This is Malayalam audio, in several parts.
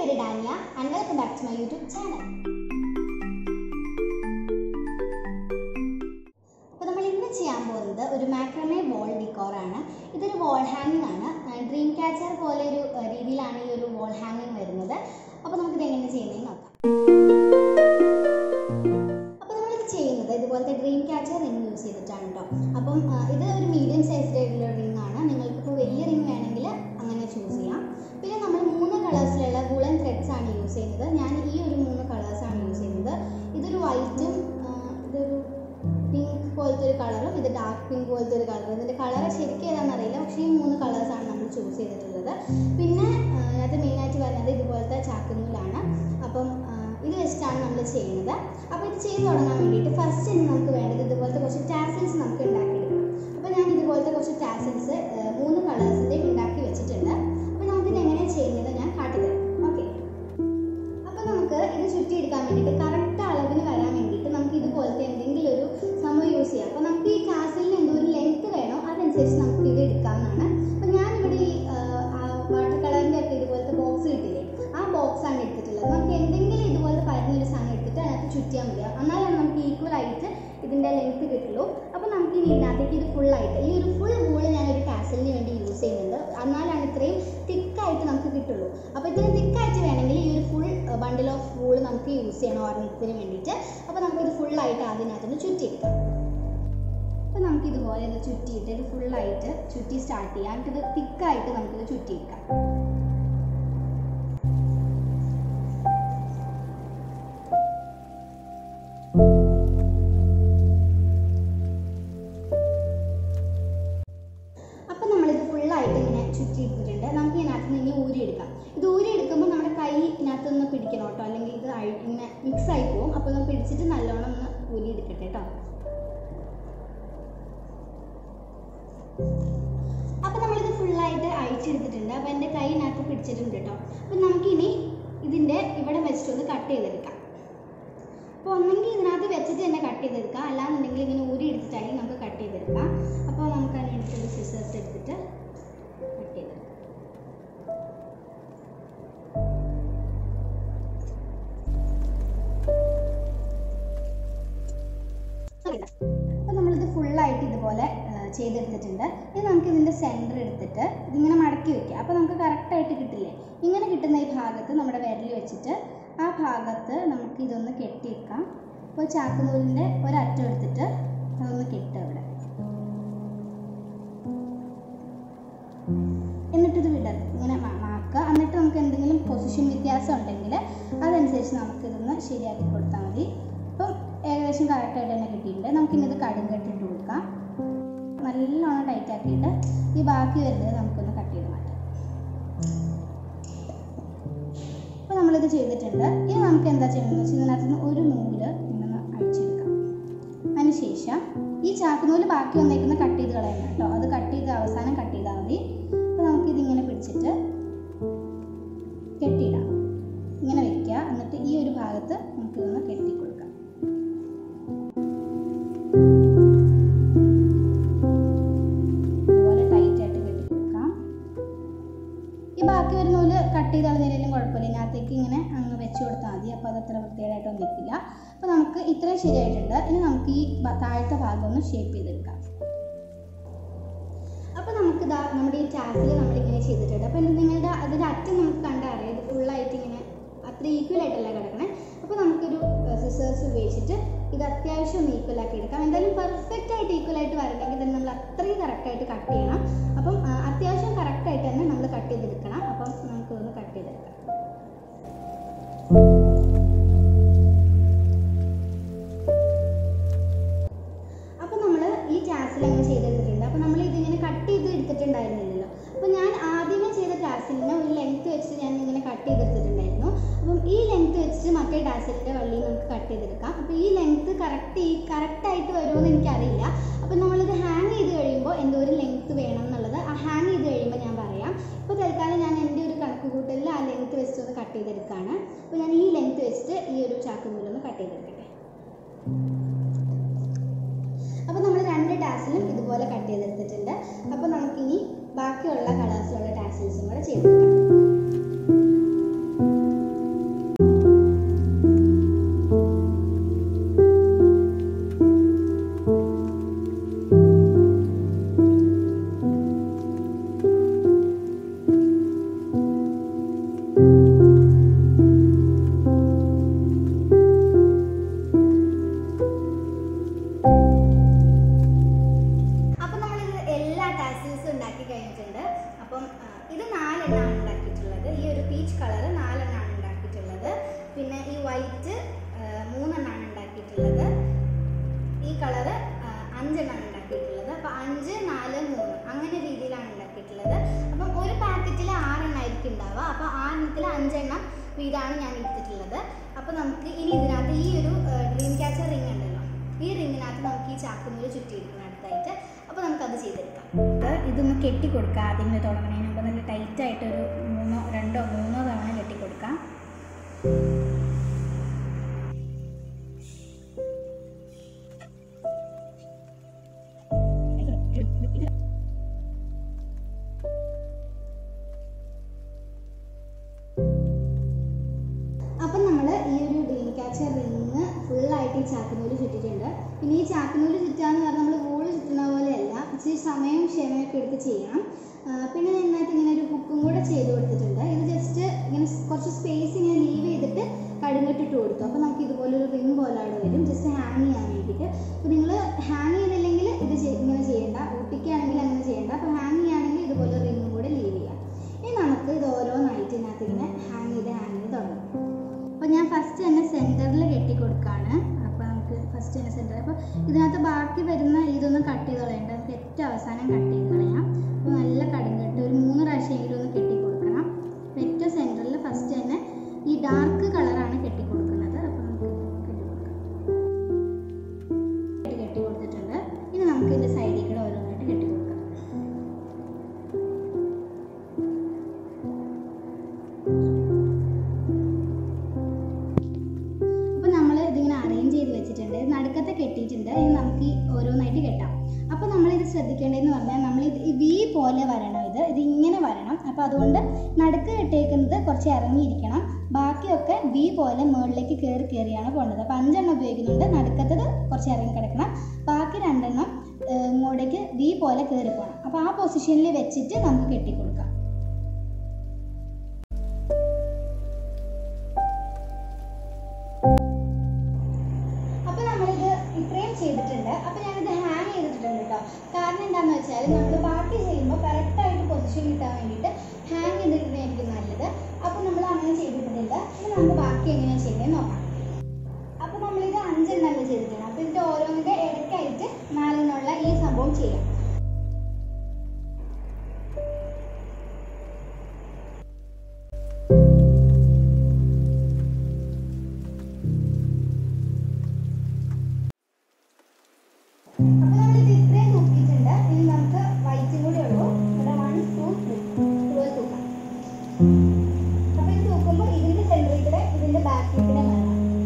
പേര് Dania and welcome back to my YouTube channel അപ്പോൾ നമ്മൾ ഇന്ന് ചെയ്യാൻ പോകുന്നത് ഒരു മാക്രമേ വോൾ ഡിക്കോറാണ് ഇതൊരു വോൾ ഹാങ്ങിങ് ആണ് ഡ്രീം ക്യാച്ചർ പോലെ ഒരു ഏഹ്, രീതിയിലാണ് ഈ ഒരു വോൾ ഹാങ്ങിങ് വരുന്നത് അപ്പോൾ നമുക്കിത് എങ്ങനെ ചെയ്യുന്നതെന്ന് നോക്കാം അപ്പോൾ നമ്മളിത് ചെയ്യുന്നത് ഇതുപോലത്തെ ഡ്രീം ക്യാച്ചർ റിംഗ് യൂസ് ചെയ്തിട്ടാണ് കേട്ടോ അപ്പം ആ, ഇത് ഒരു മീഡിയം സൈസ്ഡ് ആയിട്ടുള്ള റിംഗ് ആണ് നിങ്ങൾക്കിപ്പോൾ വലിയ റിംഗ് വേണമെങ്കിൽ അങ്ങനെ ചൂസ് ചെയ്യാം പിന്നെ നമ്മൾ മൂന്ന് കളേഴ്സിലുള്ള വൂളൻ ത്രെഡ്സ് ആണ് യൂസ് ചെയ്യുന്നത് ഞാൻ ഈ ഒരു മൂന്ന് കളേഴ്സാണ് യൂസ് ചെയ്യുന്നത് ഇതൊരു വൈറ്റും ഇതൊരു പിങ്ക് പോലത്തെ ഒരു കളറും ഇത് ഡാർക്ക് പിങ്ക് പോലത്തെ ഒരു കളറും ഇതിൻ്റെ കളർ ശരിക്കും ഏതാണെന്ന് അറിയില്ല പക്ഷേ ഈ മൂന്ന് കളേഴ്സാണ് നമ്മൾ ചൂസ് ചെയ്തിട്ടുള്ളത് പിന്നെ ആ, അതിനകത്ത് മെയിനായിട്ട് വരുന്നത് ഇതുപോലത്തെ ചാക്കുനൂലാണ് അപ്പം ആ, ഇത് വെച്ചിട്ടാണ് നമ്മൾ ചെയ്യുന്നത് അപ്പോൾ ഇത് ചെയ്ത് തുടങ്ങാൻ വേണ്ടിയിട്ട് ഫസ്റ്റ് ഇനി നമുക്ക് വേണ്ടത് ഇതുപോലത്തെ കുറച്ച് ടാസിൽസ് നമുക്ക് ഉണ്ടാക്കിയെടുക്കണം അപ്പോൾ ഞാൻ ഇതുപോലത്തെ കുറച്ച് ടാസിൽസ് മൂന്ന് കളേഴ്സിൻ്റെ ഉണ്ടാക്കി വെച്ചിട്ടുണ്ട് അപ്പോൾ നമുക്കിത് എങ്ങനെയാണ് ചെയ്യുന്നത് ഞാൻ കാട്ടിത്തരാം ഓക്കെ അപ്പോൾ നമുക്ക് ഇത് ചുറ്റിയെടുക്കാൻ വേണ്ടിയിട്ട് കറക്റ്റ് അളവിന് വരാൻ വേണ്ടിയിട്ട് നമുക്ക് ഇതുപോലത്തെ എന്തെങ്കിലും ഒരു സംഭവം യൂസ് ചെയ്യാം അപ്പോൾ നമുക്ക് ഈ ടാസിലിന് എന്തോ ഒരു ലെങ്ത് വേണോ അതനുസരിച്ച് നമുക്ക് ഇത് എടുക്കാവുന്നതാണ് അപ്പോൾ ഞാനിവിടെ ഈ വാട്ടർ കളറിൻ്റെ ഒക്കെ ഇതുപോലത്തെ ബോക്സ് കിട്ടില്ലേ ആ ബോക്സ് ആണ് എടുത്തിട്ടുള്ളത് നമുക്ക് എന്തെങ്കിലും ഇതുപോലത്തെ പരന്നൊരു സാധനം എടുത്തിട്ട് അതിനകത്ത് ചുറ്റിയാൽ മതി എന്നാലാണ് നമുക്ക് ഈക്വൽ ആയിട്ട് ഇതിൻ്റെ ലെങ്ത് കിട്ടുള്ളൂ അപ്പോൾ നമുക്ക് ഇനി ഇതിനകത്തേക്ക് ഇത് full ആയിട്ട് ഈ ഒരു ഫുൾ വൂള് ഞാനൊരു ടാസലിന് വേണ്ടി യൂസ് ചെയ്യുന്നുണ്ട് എന്നാലാണ് ഇത്രയും തിക്കായിട്ട് നമുക്ക് കിട്ടുള്ളൂ അപ്പോൾ ഇതിന് തിക്കായിട്ട് വേണമെങ്കിൽ ഈ ഒരു ഫുൾ ബണ്ടിൽ ഓഫ് വൂള് നമുക്ക് യൂസ് ചെയ്യണം ഓർണത്തിന് വേണ്ടിയിട്ട് അപ്പോൾ നമുക്കിത് ഫുള്ളായിട്ട് അതിനകത്തൊന്ന് ചുറ്റിയെടുക്കാം അപ്പോൾ നമുക്ക് ഇതുപോലെ ഇത് ചുറ്റിയിട്ട് ഇത് ഫുള്ളായിട്ട് ചുറ്റി സ്റ്റാർട്ട് ചെയ്യാം എന്നിട്ട് ഇത് തിക്കായിട്ട് നമുക്കിത് ചുറ്റിയെടുക്കാം അപ്പം നമ്മളിത് ഫുള്ളായിട്ട് ഇങ്ങനെ ചുറ്റി എടുത്തിട്ടുണ്ട് നമുക്ക് ഇതിനകത്ത് നിന്ന് ഇനി ഊരിയെടുക്കാം ഇത് ഊരിയെടുക്കുമ്പോൾ നമ്മുടെ കൈ ഇതിനകത്ത് നിന്ന് പിടിക്കണം കേട്ടോ അല്ലെങ്കിൽ ഇത് അഴി- ഇങ്ങനെ മിക്സ് ആയി പോകും അപ്പോൾ ഒന്ന് പിടിച്ചിട്ട് നല്ലോണം ഒന്ന് ഊരിയെടുക്കട്ടെ കേട്ടോ അപ്പോൾ നമ്മളിത് ഫുള്ളായിട്ട് അഴിച്ചെടുത്തിട്ടുണ്ട് അപ്പോൾ എൻ്റെ കൈയിനകത്ത് പിടിച്ചിട്ടുണ്ട് കേട്ടോ അപ്പം നമുക്കിനി ഇതിൻ്റെ ഇവിടെ വെച്ചിട്ടൊന്ന് കട്ട് ചെയ്തെടുക്കാം അപ്പോൾ ഒന്നെങ്കിൽ ഇതിനകത്ത് വെച്ചിട്ട് തന്നെ കട്ട് ചെയ്തെടുക്കാം അല്ലാന്നുണ്ടെങ്കിൽ ഇങ്ങനെ ഊരി എടുത്തിട്ടാണെങ്കിൽ നമുക്ക് കട്ട് ചെയ്തെടുക്കാം അപ്പോൾ നമുക്ക് അതിന് വേണ്ടിയിട്ട് സിസേഴ്സ് എടുത്തിട്ട് കട്ട് ചെയ്തെടുക്കാം അപ്പോൾ നമ്മളിത് ഫുള്ളായിട്ട് ഇതുപോലെ ആ, ചെയ്തെടുത്തിട്ടുണ്ട് ഇനി നമുക്ക് ഇതിൻ്റെ സെൻറ്റർ എടുത്തിട്ട് ഇതിങ്ങനെ മടക്കി വെക്കുക അപ്പോൾ നമുക്ക് കറക്റ്റായിട്ട് കിട്ടില്ലേ ഇങ്ങനെ കിട്ടുന്ന ഈ ഭാഗത്ത് നമ്മുടെ വിരൽ വെച്ചിട്ട് ആ ഭാഗത്ത് നമുക്ക് ഇതൊന്ന് കെട്ടിയേക്കാം അപ്പോൾ ചാക്കുനൂലിൻ്റെ ഒരറ്റം എടുത്തിട്ട് അതൊന്ന് കെട്ടുക ഇവിടെ എന്നിട്ടിത് വിട ഇങ്ങനെ മ- മാക്കുക എന്നിട്ട് നമുക്ക് എന്തെങ്കിലും പൊസിഷൻ വ്യത്യാസം ഉണ്ടെങ്കിൽ അതനുസരിച്ച് നമുക്കിതൊന്ന് ശരിയാക്കി കൊടുത്താൽ മതി അപ്പം ഏകദേശം കറക്റ്റായിട്ട് തന്നെ കിട്ടിയിട്ടുണ്ട് നമുക്കിനി ഇത് കടുങ്കട്ടിട്ട് കൊടുക്കാം നല്ലോണം ടൈറ്റ് ആക്കിയിട്ട് ഈ ബാക്കി വരുന്നത് നമുക്കൊന്ന് കട്ട് ചെയ്ത് മാറ്റാം അപ്പോൾ നമ്മളിത് ചെയ്തിട്ടുണ്ട് ഇനി നമുക്ക് എന്താ ചെയ്യണമെന്ന് വെച്ചാൽ ഇതിനകത്ത് നിന്ന് ഒരു നൂല് ഇങ്ങനെ അഴിച്ചെടുക്കാം അതിനുശേഷം ഈ ചാക്കുനൂല് ബാക്കി വന്നേക്കുന്ന കട്ട് ചെയ്ത് കളയണം കേട്ടോ അത് കട്ട് ചെയ്ത് അവസാനം കട്ട് ചെയ്താൽ മതി അപ്പോൾ നമുക്കിതിങ്ങനെ പിടിച്ചിട്ട് കെട്ടിയിടാം ഇങ്ങനെ വെക്കുക എന്നിട്ട് ഈ ഒരു ഭാഗത്ത് നമുക്കിതൊന്ന് കെട്ടി കൊടുക്കാം ഇതുപോലെ ടൈറ്റ് ആയിട്ട് കെട്ടി കൊടുക്കാം ഈ ബാക്കി വരുന്ന നൂല് കട്ട് ചെയ്ത് കളഞ്ഞാലും കുഴപ്പമില്ല ഇതിനകത്തേക്ക് ഇങ്ങനെ അങ്ങ് വെച്ച് കൊടുത്താൽ മതി അപ്പോൾ അത് അത്ര വൃത്തികേടായിട്ടൊന്നും നിൽക്കില്ല അപ്പോൾ നമുക്ക് ഇത്രയും ശരിയായിട്ടുണ്ട് ഇനി നമുക്ക് ഈ ബ- താഴത്തെ ഭാഗം ഒന്ന് ഷേപ്പ് ചെയ്തെടുക്കാം അപ്പോൾ നമുക്ക് ഇതാ നമ്മുടെ ഈ ടാസിൽ നമ്മളിങ്ങനെ ചെയ്തിട്ടുണ്ട് അപ്പോൾ ഇത് നിങ്ങളുടെ അതിൻ്റെ അറ്റം നമുക്ക് കണ്ടാൽ അറിയാം ഇത് ഫുള്ളായിട്ട് ഇങ്ങനെ അത്ര ഈക്വൽ ആയിട്ടല്ല കിടക്കണേ അപ്പോൾ നമുക്കൊരു സിസേഴ്സ് ഉപയോഗിച്ചിട്ട് ഇത് അത്യാവശ്യം ഒന്ന് ഈക്വൽ ആക്കി എടുക്കാം എന്തായാലും പെർഫെക്റ്റ് ആയിട്ട് ഈക്വൽ ആയിട്ട് വരണമെങ്കിൽ തന്നെ നമ്മൾ അത്രയും കറക്റ്റായിട്ട് കട്ട് ചെയ്യണം അപ്പം ആ, അത്യാവശ്യം കറക്റ്റായിട്ട് തന്നെ നമ്മൾ കട്ട് ചെയ്തെടുക്കണം അപ്പം നമുക്കൊന്ന് കട്ട് ചെയ്തെടുക്കാം അപ്പോൾ നമ്മൾ ഈ ടാസിൽ അങ്ങ് ചെയ്തെടുത്തിട്ടുണ്ട് അപ്പോൾ നമ്മൾ ഇതിങ്ങനെ കട്ട് ചെയ്ത് എടുത്തിട്ടുണ്ടായിരുന്നില്ലല്ലോ അപ്പോൾ ഞാൻ ആദ്യമേ ചെയ്ത ടാസിലിന് ഒരു ലെങ്ത് വെച്ചിട്ട് ഞാൻ ഇങ്ങനെ കട്ട് ചെയ്തെടുത്തിട്ടുണ്ടായിരുന്നു അപ്പം ഈ ലെങ്ത് വെച്ചിട്ട് മറ്റേ ടാസിലിൻ്റെ വള്ളി നമുക്ക് കട്ട് ചെയ്തെടുക്കാം അപ്പോൾ ഈ ലെങ്ത് കറക്റ്റ് ഈ കറക്റ്റായിട്ട് വരുമോ എന്ന് എനിക്കറിയില്ല അപ്പോൾ നമ്മളിത് ഹാങ് ചെയ്ത് കഴിയുമ്പോൾ എന്തോരം ലെങ്ത് വേണം എന്നുള്ളത് ആ ഹാങ് ചെയ്ത് കഴിയുമ്പോൾ ഞാൻ പറയാം ഇപ്പോൾ തൽക്കാലം ഞാൻ എൻ്റെ ഒരു കണക്ക് കൂട്ടലിൽ ആ ലെങ്ത് വെച്ചിട്ട് ഒന്ന് കട്ട് ചെയ്തെടുക്കുകയാണ് അപ്പോൾ ഞാൻ ഈ ലെങ്ത് വെച്ചിട്ട് ഈ ഒരു ചാക്കുനൂലൊന്ന് കട്ട് ചെയ്തെടുക്കട്ടെ അപ്പോൾ നമ്മൾ രണ്ട് ടാസിലും ഇതുപോലെ കട്ട് ചെയ്തെടുത്തിട്ടുണ്ട് അപ്പോൾ നമുക്കിനി ബാക്കിയുള്ള കളേഴ്സിലുള്ള ടാസിൽസും കൂടെ ചെയ്തെടുക്കാം പീച്ച് കളർ നാലെണ്ണമാണ് ഉണ്ടാക്കിയിട്ടുള്ളത് പിന്നെ ഈ വൈറ്റ് മൂന്നെണ്ണമാണ് ഉണ്ടാക്കിയിട്ടുള്ളത് ഈ കളറ് അഞ്ചെണ്ണമാണ് ഉണ്ടാക്കിയിട്ടുള്ളത് അപ്പോൾ അഞ്ച് നാല് മൂന്ന് അങ്ങനെ രീതിയിലാണ് ഉണ്ടാക്കിയിട്ടുള്ളത് അപ്പം ഒരു പാക്കറ്റിൽ ആറെണ്ണം ആയിരിക്കും ഉണ്ടാവുക അപ്പോൾ ആറെണ്ണത്തിൽ അഞ്ചെണ്ണം വീതമാണ് ഞാൻ എടുത്തിട്ടുള്ളത് അപ്പോൾ നമുക്ക് ഇനി ഇതിനകത്ത് ഈ ഒരു ഡ്രീം ക്യാച്ചർ റിംഗ് ഉണ്ടല്ലോ ഈ റിങ്ങിനകത്ത് നമുക്ക് ഈ ചാക്കുനൂല് ചുറ്റിയിരിക്കണം അടുത്തായിട്ട് അപ്പോൾ നമുക്കത് ചെയ്തെടുക്കാം ഇതൊന്ന് കെട്ടി കൊടുക്കാം ആദ്യം തുടങ്ങുന്നതിന് മുമ്പ് നല്ല ടൈറ്റായിട്ട് ഒരു മൂന്നോ രണ്ടോ മൂന്നോ തവണ കെട്ടി കൊടുക്കാം അപ്പം നമ്മൾ ഈ ഒരു ഡ്രീം ക്യാച്ചർ റിങ് ഫുള്ളായിട്ട് ഈ ചാക്കുനൂല് ചുറ്റിട്ടുണ്ട് പിന്നെ ഈ ചാക്കുനൂല് ചുറ്റാന്ന് പറഞ്ഞാൽ നമ്മൾ വൂള് ചുറ്റുന്ന പോലെയല്ല ഇച്ചിരി സമയവും ക്ഷമയൊക്കെ എടുത്ത് ചെയ്യണം ആ, പിന്നെ നന്നായിട്ട് ഇങ്ങനെ ഒരു ഹുക്കും കൂടെ ചെയ്ത് കൊടുത്തിട്ടുണ്ട് ഇത് ജസ്റ്റ് ഇങ്ങനെ സ് കുറച്ച് സ്പേസ് ഇങ്ങനെ ലീവ് ചെയ്തിട്ട് കടുങ്ങിട്ടിട്ട് കൊടുത്തു അപ്പോൾ നമുക്ക് ഇതുപോലെ ഒരു റിങ് പോലെ അവിടെ വരും ജസ്റ്റ് ഹാങ് ചെയ്യാൻ വേണ്ടിയിട്ട് അപ്പോൾ നിങ്ങൾ ഹാങ് ചെയ്തില്ലെങ്കിൽ ഇത് ചെയ്- ഇങ്ങനെ ചെയ്യേണ്ട ഒട്ടിക്കുകയാണെങ്കിൽ അങ്ങനെ ചെയ്യേണ്ട അപ്പോൾ ഹാങ് ചെയ്യുകയാണെങ്കിൽ ഇതുപോലെ റിങ്ങും കൂടെ ലീവ് ചെയ്യാം ഇനി നമുക്ക് ഇത് ഓരോന്നായിട്ട് ഇതിനകത്ത് ഇങ്ങനെ ഹാങ് ചെയ്ത് ഹാങ് ചെയ്ത് തുടങ്ങാം അപ്പോൾ ഞാൻ ഫസ്റ്റ് തന്നെ സെൻറ്ററിൽ കെട്ടി കൊടുക്കുകയാണ് അപ്പോൾ നമുക്ക് ഫസ്റ്റ് തന്നെ സെൻറ്റർ അപ്പോൾ ഇതിനകത്ത് ബാക്കി വരുന്ന ഇതൊന്ന് കട്ട് ചെയ്ത് കളയണ്ട നമുക്ക് ഏറ്റവും അവസാനം കട്ട് ചെയ്ത് കളയാം അപ്പോൾ നല്ല കടുങ്കട്ട് ഒരു മൂന്ന് പ്രാവശ്യമെങ്കിലും ഒന്ന് കെട്ടി കൊടുക്കണം അപ്പോൾ ഏറ്റവും സെൻറ്ററിൽ ഫസ്റ്റ് തന്നെ ഈ ഡാർക്ക് കളറാണ് കെട്ടി കൊടുക്കുന്നത് അപ്പോൾ നമുക്ക് കെട്ടി കൊടുക്കാം കെട്ടി കെട്ടി കൊടുത്തിട്ടുണ്ട് ഇനി നമുക്ക് ഇതിൻ്റെ സൈഡിൽ കൂടെ ഓരോന്നായിട്ട് കെട്ടി കൊടുക്കാം അപ്പോൾ നമ്മൾ ഇതിങ്ങനെ അറേഞ്ച് ചെയ്ത് വെച്ചിട്ടുണ്ട് ഇത് നടുക്കത്തെ കെട്ടിയിട്ടുണ്ട് ഇനി നമുക്ക് ഈ ഓരോന്നായിട്ട് കെട്ടാം അപ്പോൾ നമ്മൾ ഇത് ശ്രദ്ധിക്കേണ്ടതെന്ന് പറഞ്ഞാൽ നമ്മൾ ഇത് ഈ വി പോലെ വരണം ഇത് ഇത് ഇങ്ങനെ വരണം അപ്പോൾ അതുകൊണ്ട് നടുക്ക് കെട്ടിയേക്കുന്നത് കുറച്ച് ഇറങ്ങിയിരിക്കണം ബാക്കിയൊക്കെ വി പോലെ മുകളിലേക്ക് കയറി കയറിയാണ് പോകേണ്ടത് അപ്പോൾ അഞ്ചെണ്ണം ഉപയോഗിക്കുന്നുണ്ട് നടുക്കത്തത് കുറച്ച് ഇറങ്ങി കിടക്കണം ബാക്കി രണ്ടെണ്ണം ഏഹ്, ഇങ്ങോട്ടേക്ക് വി പോലെ കയറി പോകണം അപ്പോൾ ആ പൊസിഷനിൽ വെച്ചിട്ട് നമുക്ക് കെട്ടിക്കൊടുക്കാം അപ്പോൾ നമ്മളിത് ഇത്രയും ചെയ്തിട്ടുണ്ട് അപ്പോൾ ഞാനിത് ഹാങ് ചെയ്തിട്ടുണ്ട് കേട്ടോ കാരണം എന്താണെന്ന് വെച്ചാൽ നമ്മൾ ബാക്കി ചെയ്യുമ്പോൾ കറക്റ്റായിട്ട് പൊസിഷൻ കിട്ടാൻ വേണ്ടിയിട്ട് ഹാങ് ചെയ്തിട്ടുണ്ടായിരിക്കും നല്ലത് അപ്പോൾ നമ്മൾ അങ്ങനെ ചെയ്തിട്ടില്ല ഇനി നമുക്ക് ബാക്കി എങ്ങനെയാണ് ചെയ്യുന്നത് നോക്കാം അപ്പോൾ നമ്മളിത് അഞ്ചെണ്ണമല്ലേ ചെയ്തിട്ടുണ്ട് അപ്പോൾ ഇതിൻ്റെ ഓരോന്നിൻ്റെ ഇടയ്ക്കായിട്ട് നാലെണ്ണമുള്ള ഈ സംഭവം ചെയ്യാം അപ്പോൾ നമ്മളിത് ഇത്രയും തൂക്കിയിട്ടുണ്ട് ഇനി നമുക്ക് വൈറ്റും കൂടി ഉള്ളൂ ഇവിടെ വൺ ടു ത്രീ ഇതുപോലെ തൂക്കാം അപ്പോൾ ഇത് തൂക്കുമ്പോൾ ഇതിൻ്റെ സെൻറ്ററിൽ കൂടെ ഇതിൻ്റെ ബാക്കിൽ കൂടെ വരണം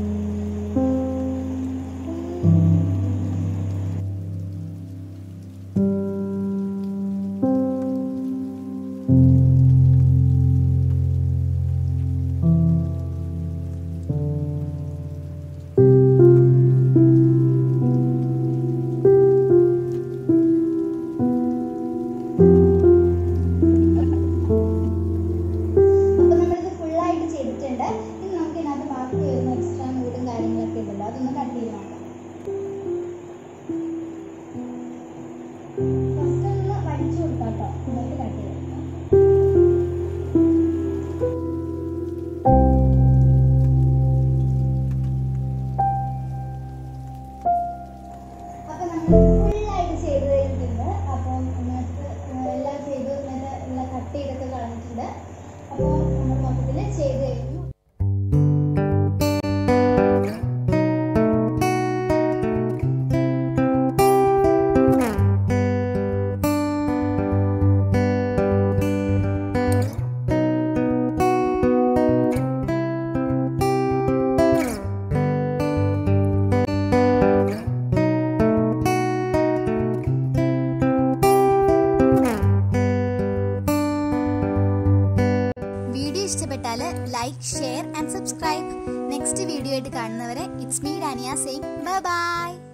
അപ്പോൾ നമ്മളിത് ഫുള്ളായിട്ട് ചെയ്തിട്ടുണ്ട് ഇനി നമുക്ക് ഇതിനകത്ത് ബാക്കി വരുന്ന എക്സ്ട്രാ നൂലും കാര്യങ്ങളൊക്കെ ഉണ്ടല്ലോ അതൊന്ന് കട്ട് ചെയ്ത് നോക്കാം ഫസ്റ്റ് ഒന്ന് വടിച്ചു കൊടുക്കാം കേട്ടോ എന്നിട്ട് കട്ട് ചെയ്ത് കൊടുക്കാം അപ്പോൾ നമ്മൾ ഫുള്ളായിട്ട് ചെയ്ത് കഴിഞ്ഞിട്ടുണ്ട് അപ്പം ഇതിനകത്ത് എല്ലാം ചെയ്ത് ഇങ്ങനെ എല്ലാം കട്ട് ചെയ്തൊക്കെ കളഞ്ഞിട്ടുണ്ട് അപ്പോൾ നമ്മൾ മൊത്തത്തിൽ ചെയ്ത് കഴിഞ്ഞു വീഡിയോ ഇഷ്ടപ്പെട്ടാൽ like share and subscribe next video ആയിട്ട് കാണുന്നവരെ it's me Dania same bye by